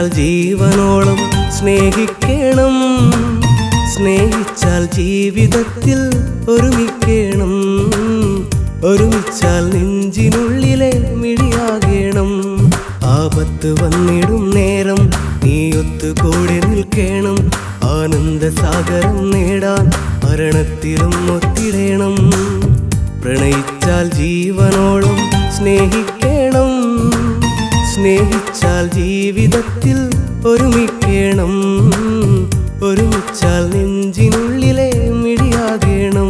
ജീവനോളം സ്നേഹിക്കണം സ്നേഹിച്ചാൽ ജീവിതത്തിൽ ഒരുമിക്കണം ഒരുമിച്ചാൽ നെഞ്ചിനുള്ളിലെ മിഴിയാകണം ആപത്ത് വന്നിടും നേരം നീ ഒത്തുകൂടി നിൽക്കണം ആനന്ദസാഗരം നേടാൻ മരണത്തിലും ഒത്തിടേണം പ്രണയിച്ചാൽ ജീവനോളം സ്നേഹിക്കണം സ്നേഹിച്ചാൽ ജീവിതത്തിൽ ഒരുമിക്കണം ഒരുമിച്ചാൽ നെഞ്ചിനുള്ളിലെ മിഴിയാകണം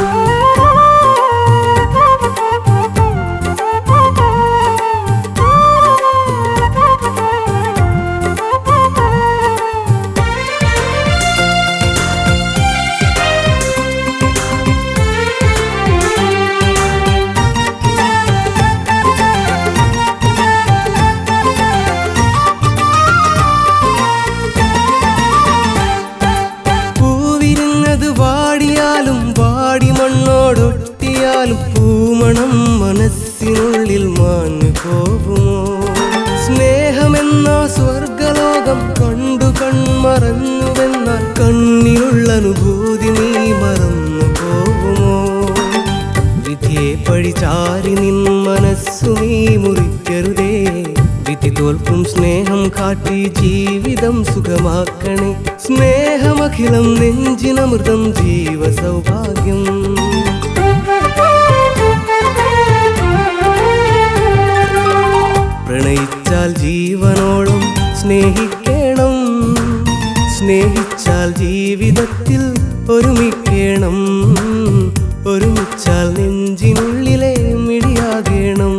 പൂവിരുന്നത് വാടിയാലും വാടി മണ്ണോടൊട്ടിയാലും പൂമണം മനസ്സിനുള്ളിൽ മാഞ്ഞു പോകുമോ സ്നേഹമെന്ന സ്വർഗലോകം കണ്ടു കൺമറന്നുവെന്നാൽ കണ്ണിലുള്ള അനുഭൂതി നീ മറന്നു പോകുമോ വിധിയെ പഴിചാരി നിൻ മനസ്സു നീ മുറിക്കരുതേ വിധി തോൽക്കും സ്നേഹം കാട്ടി ജീവിതം സുഖമാക്കണേ സ്നേഹമഖിലം നെഞ്ചിനമൃതം ജീവ സൗഭാഗ്യം പ്രണയിച്ചാൽ ജീവനോളം സ്നേഹിക്കണം സ്നേഹിച്ചാൽ ജീവിതത്തിൽ ഒരുമിക്കണം ഒരുമിച്ചാൽ നെഞ്ചിനുള്ളിലെ മിഴിയാകണം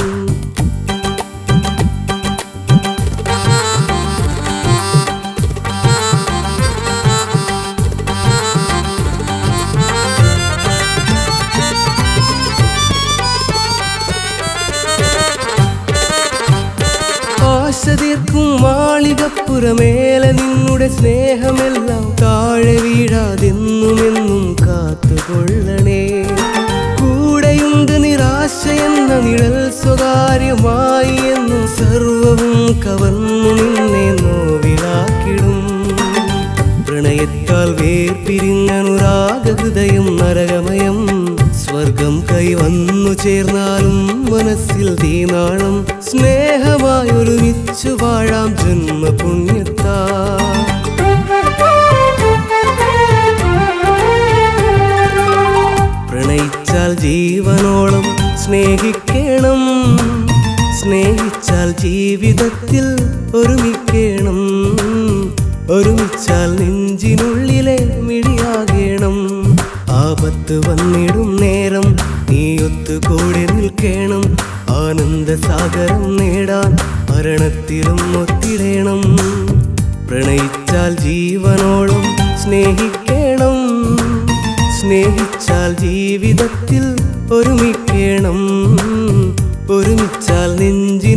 ആശ തീർക്കും മാളികപ്പുറമേലെ നിന്നുടെ സ്നേഹമെല്ലാം താഴെ വീഴാതെന്നുമെന്നും കാത്തുകൊള്ളണേ കൂടെയുണ്ട് നിരാശ എന്ന നിഴൽ സ്വകാര്യമായി എന്നും സർവവും കവർന്നു നിന്നെ നോവിലാക്കിടും പ്രണയത്താൽ വേർപിരിഞ്ഞനുരാഗ ഹൃദയം നരകമയം സ്വർഗം കൈവന്നു ചേർന്നാലും മനസ്സിൽ തീനാളം സ്നേഹമായി ഒരുമിച്ചു വാഴാം ജന്മപുണ്യത്താ പ്രണയിച്ചാൽ ജീവനോളം സ്നേഹിക്കണം സ്നേഹിച്ചാൽ ജീവിതത്തിൽ ഒരുമിക്കണം ഒരുമിച്ചാൽ നെഞ്ചിനുള്ളിലെ മിഴിയാകണം ആപത്ത് വന്നിടും നേരം നീ ഒത്തുകൂടി നിൽക്കണം ആനന്ദസാഗരം നേടാൻ മരണത്തിലും ഒത്തിടേണം പ്രണയിച്ചാൽ ജീവനോളം സ്നേഹിക്കണം സ്നേഹിച്ചാൽ ജീവിതത്തിൽ ഒരുമിക്കണം ഒരുമിച്ചാൽ നെഞ്ചി